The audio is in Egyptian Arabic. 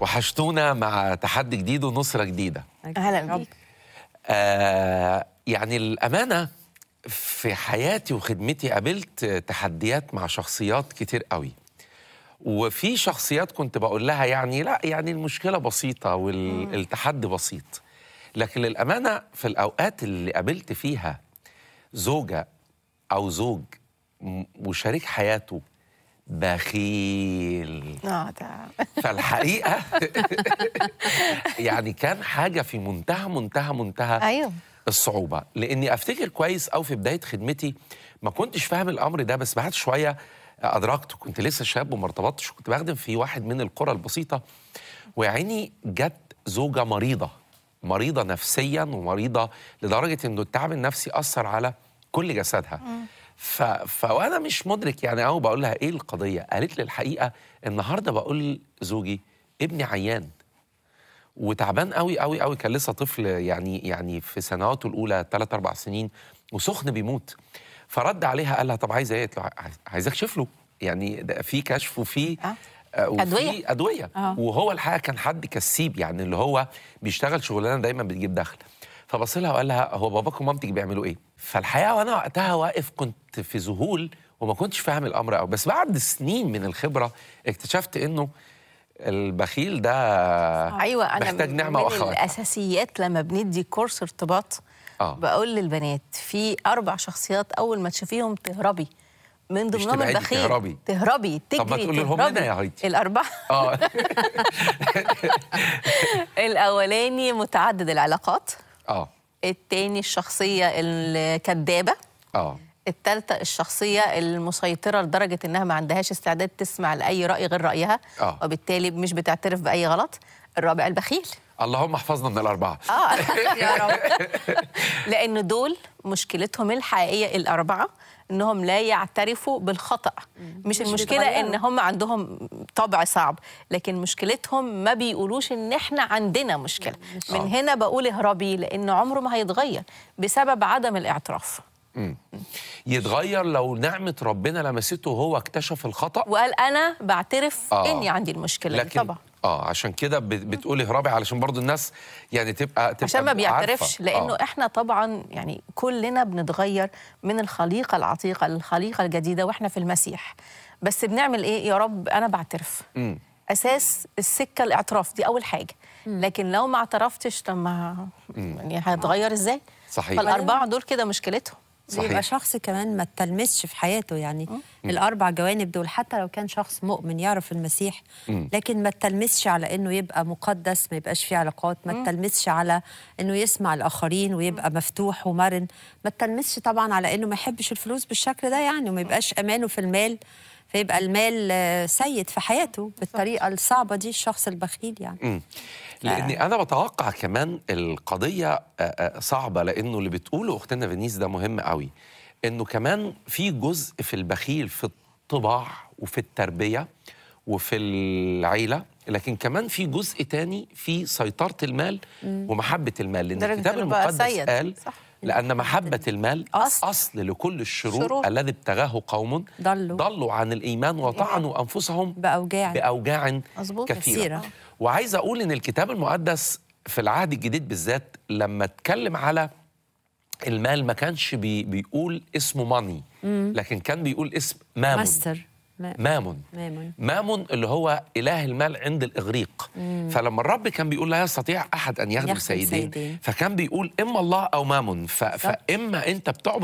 وحشتونا مع تحدي جديد ونصرة جديدة اهلا بيك آه يعني الأمانة في حياتي وخدمتي قابلت تحديات مع شخصيات كتير قوي وفي شخصيات كنت بقول لها يعني لا يعني المشكلة بسيطة والتحدي بسيط لكن للأمانة في الأوقات اللي قابلت فيها زوجة أو زوج م- وشريك حياته بخيل اه ده فالحقيقه يعني كان حاجه في منتهى منتهى منتهى ايوه الصعوبه لاني افتكر كويس او في بدايه خدمتي ما كنتش فاهم الامر ده بس بعد شويه ادركته كنت لسه شاب وما ارتبطتش كنت بخدم في واحد من القرى البسيطه ويا عيني جت زوجه مريضه مريضه نفسيا ومريضه لدرجه انه التعب النفسي اثر على كل جسدها ف... فوانا مش مدرك يعني او بقول لها ايه القضيه قالت لي الحقيقه النهارده بقول لزوجي ابني عيان وتعبان قوي قوي قوي كان لسه طفل يعني يعني في سنواته الاولى ثلاث اربع سنين وسخن بيموت فرد عليها قال لها طب عايزه ايه؟ قالت له عايز- عايز اكشف له يعني ده في كشف وفي آه. آه، وفي أدوية. ادويه آه. وهو الحقيقه كان حد كسيب يعني اللي هو بيشتغل شغلانه دايما بتجيب دخل فبص لها وقال لها هو باباك ومامتك بيعملوا ايه؟ فالحقيقه وانا وقتها واقف كنت في ذهول وما كنتش فاهم الامر قوي بس بعد سنين من الخبره اكتشفت انه البخيل ده ايوه انا محتاج من- نعمه من واخواتها الاساسيات لما بندي كورس ارتباط آه. بقول للبنات في اربع شخصيات اول ما تشوفيهم تهربي من ضمنهم تبعدي، البخيل تهربي. تهربي تجري طب ما تقولي لهم تهربي. هنا يا هايدي. الاربعه اه الاولاني متعدد العلاقات اه التاني الشخصيه الكذابه اه الثالثة الشخصية المسيطرة لدرجة إنها ما عندهاش استعداد تسمع لأي رأي غير رأيها آه. وبالتالي مش بتعترف بأي غلط الرابع البخيل اللهم احفظنا من الاربعه اه يا رب لان دول مشكلتهم الحقيقيه الاربعه انهم لا يعترفوا بالخطا مش, مش المشكله بيتغيروا. ان هم عندهم طبع صعب لكن مشكلتهم ما بيقولوش ان احنا عندنا مشكله من آه. هنا بقول اهربي لان عمره ما هيتغير بسبب عدم الاعتراف يتغير لو نعمه ربنا لمسته وهو اكتشف الخطا وقال انا بعترف آه. اني عندي المشكله دي لكن طبعا اه عشان كده بت- بتقولي اهربي علشان برضو الناس يعني تبقى تبقى عشان ما عارفة. بيعترفش لانه آه. احنا طبعا يعني كلنا بنتغير من الخليقه العتيقه للخليقه الجديده واحنا في المسيح بس بنعمل ايه يا رب انا بعترف مم. اساس السكه الاعتراف دي اول حاجه لكن لو ما اعترفتش طب ما يعني هتغير ازاي صحيح. فالاربعه دول كده مشكلتهم صحيح. بيبقى شخص كمان ما تلمسش في حياته يعني الاربع جوانب دول حتى لو كان شخص مؤمن يعرف المسيح لكن ما تلمسش على انه يبقى مقدس ما يبقاش فيه علاقات ما تلمسش على انه يسمع الاخرين ويبقى مفتوح ومرن ما تلمسش طبعا على انه ما يحبش الفلوس بالشكل ده يعني وما يبقاش امانه في المال فيبقى المال آه، سيد في حياته بالطريقه الصعبه دي الشخص البخيل يعني مم. لاني انا بتوقع كمان القضيه آه، آه، صعبه لانه اللي بتقوله اختنا فينيس ده مهم قوي انه كمان في جزء في البخيل في الطباع وفي التربيه وفي العيله لكن كمان في جزء تاني في سيطره المال ومحبه المال لان درجة الكتاب إنه بقى المقدس سيد. قال صح. لان محبه المال أصل. اصل لكل الشرور شرور. الذي ابتغاه قوم ضلوا. ضلوا عن الايمان وطعنوا انفسهم بأوجاع. باوجاع مظبوط. كثيره كثيرة. وعايز اقول ان الكتاب المقدس في العهد الجديد بالذات لما اتكلم على المال ما كانش بي بيقول اسمه ماني لكن كان بيقول اسم مامون ماستر ما- مامون مامون. مامون اللي هو اله المال عند الاغريق فلما الرب كان بيقول لا يستطيع احد ان يخدم يخدم سيدين سيدين. فكان بيقول اما الله او مامون ف... فاما انت بتعبد